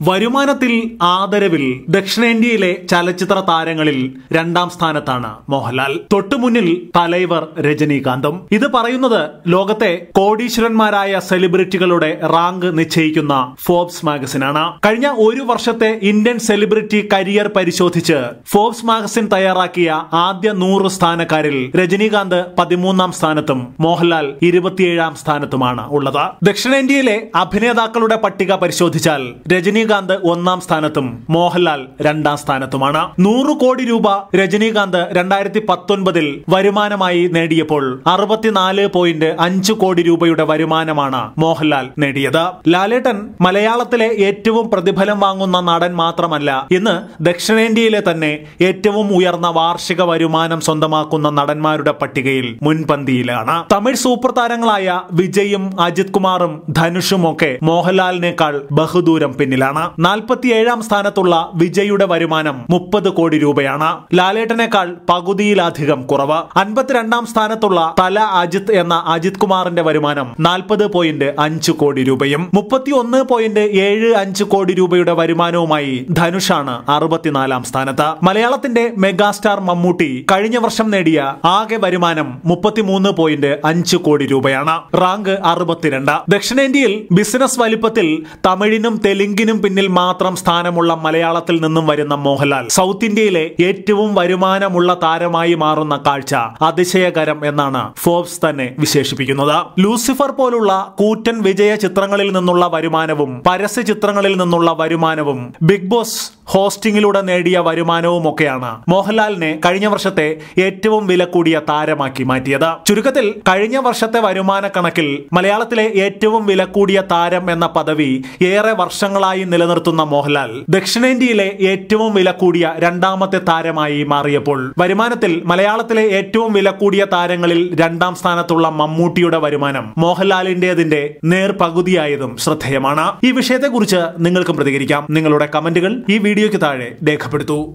വരുമാനത്തിൽ ആദരവിൽ ദക്ഷിണേന്ത്യയിലെ ചലച്ചിത്ര താരങ്ങളിൽ രണ്ടാം സ്ഥാനത്താണ് മോഹൻലാൽ തൊട്ടുമുന്നിൽ തലൈവർ രജനീകാന്തും ഇത് പറയുന്നത് ലോകത്തെ കോടീശ്വരന്മാരായ സെലിബ്രിറ്റികളുടെ റാങ്ക് നിശ്ചയിക്കുന്ന ഫോബ്സ് മാഗസിനാണ് കഴിഞ്ഞ ഒരു വർഷത്തെ ഇന്ത്യൻ സെലിബ്രിറ്റി കരിയർ പരിശോധിച്ച് ഫോബ്സ് മാഗസിൻ തയ്യാറാക്കിയ ആദ്യ നൂറ് സ്ഥാനക്കാരിൽ രജനീകാന്ത് പതിമൂന്നാം സ്ഥാനത്തും മോഹൻലാൽ ഇരുപത്തിയേഴാം സ്ഥാനത്തുമാണ് ഉള്ളത് ദക്ഷിണേന്ത്യയിലെ അഭിനേതാക്കളുടെ പട്ടിക പരിശോധിച്ചാൽ രജനീകാന്ത് ഒന്നാം സ്ഥാനത്തും മോഹൻലാൽ രണ്ടാം സ്ഥാനത്തുമാണ് നൂറ് കോടി രൂപ രജനീകാന്ത് രണ്ടായിരത്തി പത്തൊൻപതിൽ വരുമാനമായി നേടിയപ്പോൾ അറുപത്തിനാല് പോയിന്റ് അഞ്ച് കോടി രൂപയുടെ വരുമാനമാണ് മോഹൻലാൽ നേടിയത് ലാലേട്ടൻ മലയാളത്തിലെ ഏറ്റവും പ്രതിഫലം വാങ്ങുന്ന നടൻ മാത്രമല്ല ഇന്ന് ദക്ഷിണേന്ത്യയിലെ തന്നെ ഏറ്റവും ഉയർന്ന വാർഷിക വരുമാനം സ്വന്തമാക്കുന്ന നടന്മാരുടെ പട്ടികയിൽ മുൻപന്തിയിലാണ് തമിഴ് സൂപ്പർ താരങ്ങളായ വിജയും അജിത് കുമാറും ധനുഷും ഒക്കെ മോഹൻലാലിനേക്കാൾ ബഹുദൂരം പിന്നിലാണ് നാൽപ്പത്തിയേഴാം സ്ഥാനത്തുള്ള വിജയുടെ വരുമാനം മുപ്പത് കോടി രൂപയാണ് ലാലേട്ടനേക്കാൾ പകുതിയിലധികം കുറവ് അൻപത്തിരണ്ടാം സ്ഥാനത്തുള്ള തല അജിത് എന്ന അജിത് കുമാറിന്റെ വരുമാനം നാൽപ്പത് പോയിന്റ് അഞ്ച് കോടി രൂപയും മുപ്പത്തിയൊന്ന് പോയിന്റ് ഏഴ് അഞ്ച് കോടി രൂപയുടെ വരുമാനവുമായി ധനുഷാണ് അറുപത്തിനാലാം സ്ഥാനത്ത് മലയാളത്തിന്റെ മെഗാസ്റ്റാർ മമ്മൂട്ടി കഴിഞ്ഞ വർഷം നേടിയ ആകെ വരുമാനം മുപ്പത്തിമൂന്ന് പോയിന്റ് അഞ്ച് കോടി രൂപയാണ് റാങ്ക് അറുപത്തിരണ്ട് ദക്ഷിണേന്ത്യയിൽ ബിസിനസ് വലിപ്പത്തിൽ തമിഴിനും തെലുങ്കിനും പിന്നിൽ മാത്രം സ്ഥാനമുള്ള മലയാളത്തിൽ നിന്നും വരുന്ന മോഹൻലാൽ സൗത്ത് ഇന്ത്യയിലെ ഏറ്റവും വരുമാനമുള്ള താരമായി മാറുന്ന കാഴ്ച അതിശയകരം എന്നാണ് ഫോബ്സ് തന്നെ വിശേഷിപ്പിക്കുന്നത് ലൂസിഫർ പോലുള്ള കൂറ്റൻ വിജയ ചിത്രങ്ങളിൽ നിന്നുള്ള വരുമാനവും പരസ്യ ചിത്രങ്ങളിൽ നിന്നുള്ള വരുമാനവും ബിഗ് ബോസ് ഹോസ്റ്റിംഗിലൂടെ നേടിയ വരുമാനവും ഒക്കെയാണ് മോഹൻലാലിനെ കഴിഞ്ഞ വർഷത്തെ ഏറ്റവും വില കൂടിയ താരമാക്കി മാറ്റിയത് ചുരുക്കത്തിൽ കഴിഞ്ഞ വർഷത്തെ വരുമാന കണക്കിൽ മലയാളത്തിലെ ഏറ്റവും വില കൂടിയ താരം എന്ന പദവി ഏറെ വർഷങ്ങളായി നിലനിർത്തുന്ന മോഹൻലാൽ ദക്ഷിണേന്ത്യയിലെ ഏറ്റവും വില കൂടിയ രണ്ടാമത്തെ താരമായി മാറിയപ്പോൾ വരുമാനത്തിൽ മലയാളത്തിലെ ഏറ്റവും വില കൂടിയ താരങ്ങളിൽ രണ്ടാം സ്ഥാനത്തുള്ള മമ്മൂട്ടിയുടെ വരുമാനം മോഹൻലാലിന്റേതിന്റെ നേർ പകുതിയായതും ശ്രദ്ധേയമാണ് ഈ വിഷയത്തെക്കുറിച്ച് നിങ്ങൾക്കും പ്രതികരിക്കാം നിങ്ങളുടെ കമന്റുകൾ ഈ വീഡിയോയ്ക്ക് താഴെ രേഖപ്പെടുത്തൂ